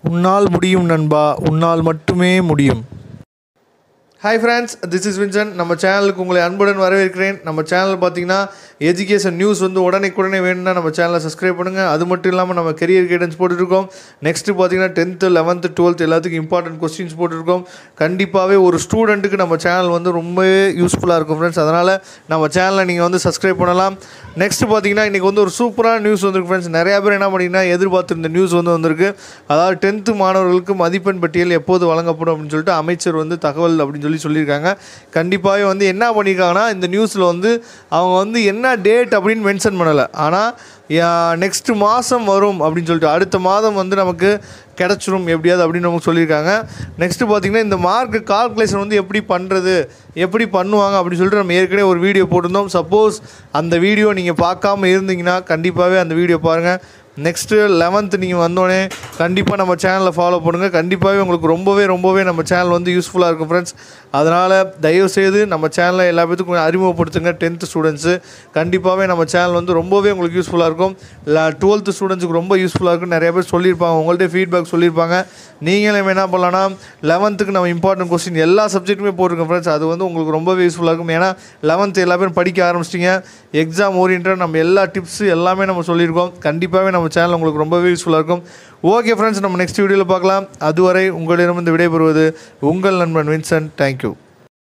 உன்னால் முடியும் நண்பா உன்னால் மட்டுமே முடியும் hi friends this is Vinson நம்ம சேனலுக்கு உங்களை அன்புடன் வரவேற்கிறேன் நம்ம சேனல் பார்த்தீங்கன்னா எஜுகேஷன் நியூஸ் வந்து உடனே வேணும்னா நம்ம சேனலை சப்ஸ்கிரைப் பண்ணுங்கள் அது மட்டும் இல்லாமல் நம்ம கெரியர் கைடன்ஸ் போட்டுருக்கோம் நெக்ஸ்ட்டு பார்த்தீங்கன்னா டென்த்து லெவன்த்து டுவெல்த் எல்லாத்துக்கும் இம்பார்ட்டன்ட் கொஸ்டின்ஸ் போட்டிருக்கோம் கண்டிப்பாகவே ஒரு ஸ்டூடெண்ட்டுக்கு நம்ம சேனல் வந்து ரொம்பவே யூஸ்ஃபுல்லாக இருக்கும் ஃப்ரெண்ட்ஸ் அதனால் நம்ம சேனலை நீங்கள் வந்து சப்ஸ்கிரைப் பண்ணலாம் நெக்ஸ்ட்டு பார்த்தீங்கன்னா இன்றைக்கி வந்து ஒரு சூப்பரான நியூஸ் வந்திருக்கு ஃப்ரெண்ட்ஸ் நிறையா பேர் என்ன பண்ணிங்கன்னா எதிர்பார்த்துருந்த நியூஸ் வந்து வந்திருக்கு அதாவது டென்த்து மாணவர்களுக்கு மதிப்பெண் பட்டியல் எப்போது வழங்கப்படும் அப்படின்னு சொல்லிட்டு அமைச்சர் வந்து தகவல் அப்படின்னு சொல்லி சொல்லியிருக்காங்க கண்டிப்பாகவே வந்து என்ன பண்ணியிருக்காங்கன்னா இந்த நியூஸில் வந்து அவங்க வந்து என்ன டேட் அப்படின்னு மென்ஷன் பண்ணலை ஆனால் நெக்ஸ்ட் மாதம் வரும் அப்படின்னு சொல்லிட்டு அடுத்த மாதம் வந்து நமக்கு கிடச்சிரும் எப்படியாவது அப்படின்னு நமக்கு சொல்லியிருக்காங்க நெக்ஸ்ட்டு பார்த்திங்கன்னா இந்த மார்க் கால்குலேஷன் வந்து எப்படி பண்ணுறது எப்படி பண்ணுவாங்க அப்படின்னு சொல்லிட்டு நம்ம ஏற்கனவே ஒரு வீடியோ போட்டிருந்தோம் சப்போஸ் அந்த வீடியோ நீங்கள் பார்க்காம இருந்தீங்கன்னா கண்டிப்பாகவே அந்த வீடியோ பாருங்கள் நெக்ஸ்ட்டு லெவன்த்து நீங்கள் வந்தோடனே கண்டிப்பாக நம்ம சேனலில் ஃபாலோ பண்ணுங்கள் கண்டிப்பாகவே உங்களுக்கு ரொம்பவே ரொம்பவே நம்ம சேனல் வந்து யூஸ்ஃபுல்லாக இருக்கும் ஃப்ரெண்ட்ஸ் அதனால் தயவுசெய்து நம்ம சேனலை எல்லா பேத்துக்கும் அறிமுகப்படுத்துங்க டென்த்து ஸ்டூடெண்ட்ஸு கண்டிப்பாகவே நம்ம சேனல் வந்து ரொம்பவே உங்களுக்கு யூஸ்ஃபுல்லாக இருக்கும் டுவெல்த்து ஸ்டூடெண்ட்ஸுக்கு ரொம்ப யூஸ்ஃபுல்லாக இருக்கும் நிறைய பேர் சொல்லியிருப்பாங்க உங்கள்கிட்ட ஃபீட்பேக் சொல்லியிருப்பாங்க நீங்களே என்ன பண்ணலாம்னா லெவன்த்துக்கு நம்ம இம்பார்ட்டன்ட் கொஸ்டின் எல்லா சப்ஜெக்ட்டுமே போட்டிருக்கோம் ஃப்ரெண்ட்ஸ் அது வந்து உங்களுக்கு ரொம்பவே யூஸ்ஃபுல்லாக இருக்கும் ஏன்னா லெவன்த்து எல்லா பேரும் படிக்க ஆரம்பிச்சிட்டிங்க எக்ஸாம் ஓரியன்டாக நம்ம எல்லா டிப்ஸு எல்லாமே நம்ம சொல்லியிருக்கோம் கண்டிப்பாகவே நம்ம சேனல் உங்களுக்கு ரொம்பவே யூஸ்ஃபுல்லாக இருக்கும் ஓகே ஃப்ரெண்ட்ஸ் நம்ம நெக்ஸ்ட் வீடியோவில் பார்க்கலாம் அதுவரை உங்களிடமிருந்து விடைபெறுவது உங்கள் நண்பன் வின்சன் தேங்க்யூ